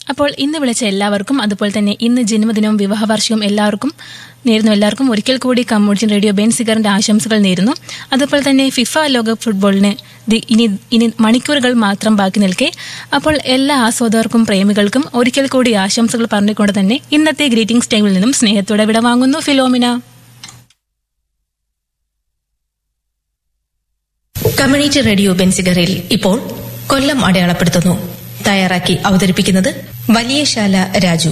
അപ്പോൾ ഇന്ന് വിളിച്ച എല്ലാവർക്കും അതുപോലെ തന്നെ ഇന്ന് ജന്മദിനവും വിവാഹവാർഷികവും എല്ലാവർക്കും നേരുന്നു എല്ലാവർക്കും ഒരിക്കൽ കൂടി കമ്മ്യൂണിറ്റി റേഡിയോ ബെൻസിഗറിന്റെ ആശംസകൾ നേരുന്നു അതുപോലെ തന്നെ ഫിഫ ലോക ഫുട്ബോളിന് ദി- ഇനി ഇനി മണിക്കൂറുകൾ മാത്രം ബാക്കി നിൽക്കെ അപ്പോൾ എല്ലാ ആസ്വാദകർക്കും പ്രേമികൾക്കും ഒരിക്കൽ കൂടി ആശംസകൾ പറഞ്ഞുകൊണ്ട് തന്നെ ഇന്നത്തെ ഗ്രീറ്റിംഗ്സ് ടൈമിൽ നിന്നും സ്നേഹത്തോടെ വിടവാങ്ങുന്നു ഫിലോമിന കമ്മ്യൂണിറ്റി റേഡിയോ ബെൻസിഗറിൽ ഇപ്പോൾ കൊല്ലം അടയാളപ്പെടുത്തുന്നു തയ്യാറാക്കി അവതരിപ്പിക്കുന്നത് വലിയശാല രാജു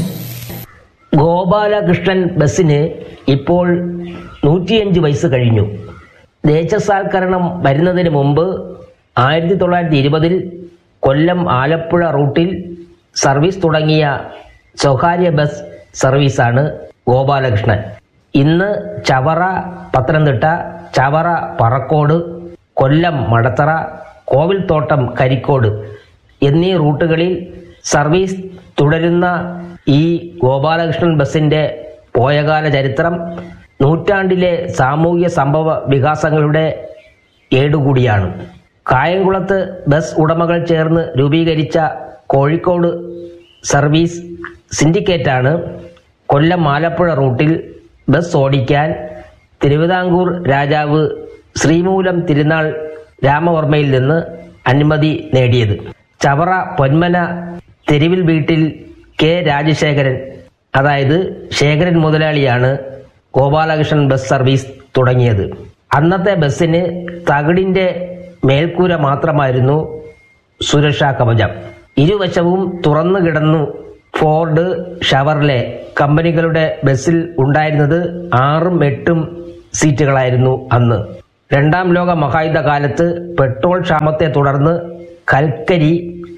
ഗോപാലകൃഷ്ണൻ ബസ്സിന് ഇപ്പോൾ നൂറ്റിയഞ്ച് വയസ്സ് കഴിഞ്ഞു ദേശസാൽക്കരണം വരുന്നതിന് മുമ്പ് ആയിരത്തി തൊള്ളായിരത്തി ഇരുപതിൽ കൊല്ലം ആലപ്പുഴ റൂട്ടിൽ സർവീസ് തുടങ്ങിയ സ്വകാര്യ ബസ് സർവീസാണ് ഗോപാലകൃഷ്ണൻ ഇന്ന് ചവറ പത്തനംതിട്ട ചവറ പറക്കോട് കൊല്ലം മടത്തറ കോവിൽത്തോട്ടം കരിക്കോട് എന്നീ റൂട്ടുകളിൽ സർവീസ് തുടരുന്ന ഈ ഗോപാലകൃഷ്ണൻ ബസിന്റെ പോയകാല ചരിത്രം നൂറ്റാണ്ടിലെ സാമൂഹ്യ സംഭവ വികാസങ്ങളുടെ ഏടുകൂടിയാണ് കായംകുളത്ത് ബസ് ഉടമകൾ ചേർന്ന് രൂപീകരിച്ച കോഴിക്കോട് സർവീസ് സിൻഡിക്കേറ്റാണ് കൊല്ലം ആലപ്പുഴ റൂട്ടിൽ ബസ് ഓടിക്കാൻ തിരുവിതാംകൂർ രാജാവ് ശ്രീമൂലം തിരുനാൾ രാമവർമ്മയിൽ നിന്ന് അനുമതി നേടിയത് ചവറ പൊന്മന തെരുവിൽ വീട്ടിൽ കെ രാജശേഖരൻ അതായത് ശേഖരൻ മുതലാളിയാണ് ഗോപാലകൃഷ്ണൻ ബസ് സർവീസ് തുടങ്ങിയത് അന്നത്തെ ബസ്സിന് തകിടിന്റെ മേൽക്കൂര മാത്രമായിരുന്നു സുരക്ഷാ കവചം ഇരുവശവും തുറന്നു കിടന്നു ഫോർഡ് ഷവർലെ കമ്പനികളുടെ ബസ്സിൽ ഉണ്ടായിരുന്നത് ആറും എട്ടും സീറ്റുകളായിരുന്നു അന്ന് രണ്ടാം ലോക മഹായുദ്ധ കാലത്ത് പെട്രോൾ ക്ഷാമത്തെ തുടർന്ന് കൽക്കരി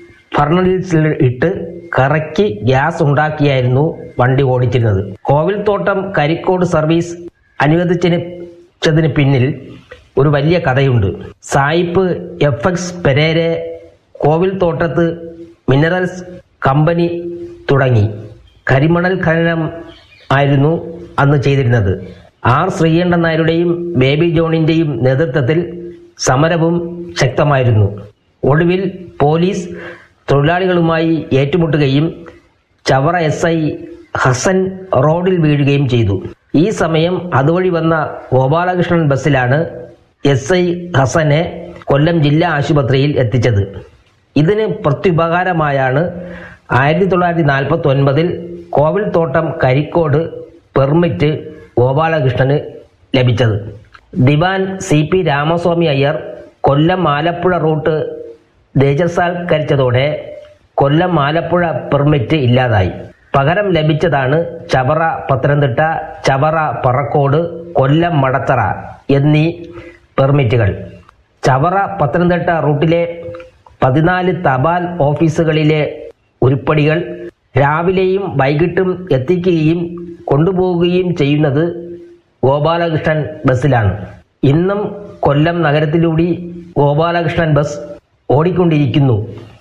ഫർണലിൽ ഇട്ട് കറക്കി ഗ്യാസ് ഉണ്ടാക്കിയായിരുന്നു വണ്ടി ഓടിച്ചിരുന്നത് കോവിൽത്തോട്ടം കരിക്കോട് സർവീസ് അനുവദിച്ചതിന് പിന്നിൽ ഒരു വലിയ കഥയുണ്ട് സായിപ്പ് എഫ് എക്സ് പെരേരെ കോവിൽത്തോട്ടത്ത് മിനറൽസ് കമ്പനി തുടങ്ങി കരിമണൽ ഖനനം ആയിരുന്നു അന്ന് ചെയ്തിരുന്നത് ആർ ശ്രീകണ്ഠൻ നായരുടെയും ബേബി ജോണിന്റെയും നേതൃത്വത്തിൽ സമരവും ശക്തമായിരുന്നു ഒടുവിൽ പോലീസ് തൊഴിലാളികളുമായി ഏറ്റുമുട്ടുകയും ചവറ എസ് ഐ ഹസൻ റോഡിൽ വീഴുകയും ചെയ്തു ഈ സമയം അതുവഴി വന്ന ഗോപാലകൃഷ്ണൻ ബസ്സിലാണ് എസ് ഐ ഹസനെ കൊല്ലം ജില്ലാ ആശുപത്രിയിൽ എത്തിച്ചത് ഇതിന് പ്രത്യുപകാരമായാണ് ആയിരത്തി തൊള്ളായിരത്തി നാൽപ്പത്തി ഒൻപതിൽ കോവിൽത്തോട്ടം കരിക്കോട് പെർമിറ്റ് ഗോപാലകൃഷ്ണന് ലഭിച്ചത് Dewan C P Ramaswami Iyer Kollam Alappuzha route ദേശസാൽക്കരിച്ചതോടെ കൊല്ലം ആലപ്പുഴ പെർമിറ്റ് ഇല്ലാതായി പകരം ലഭിച്ചതാണ് ചവറ പത്തനംതിട്ട ചവറ പറക്കോട് കൊല്ലം മടത്തറ എന്നീ പെർമിറ്റുകൾ ചവറ പത്തനംതിട്ട റൂട്ടിലെ പതിനാല് തപാൽ ഓഫീസുകളിലെ ഉരുപ്പടികൾ രാവിലെയും വൈകിട്ടും എത്തിക്കുകയും കൊണ്ടുപോവുകയും ചെയ്യുന്നത് ഗോപാലകൃഷ്ണൻ ബസ്സിലാണ് ഇന്നും കൊല്ലം നഗരത്തിലൂടെ ഗോപാലകൃഷ്ണൻ ബസ് ഓടിക്കൊണ്ടിരിക്കുന്നു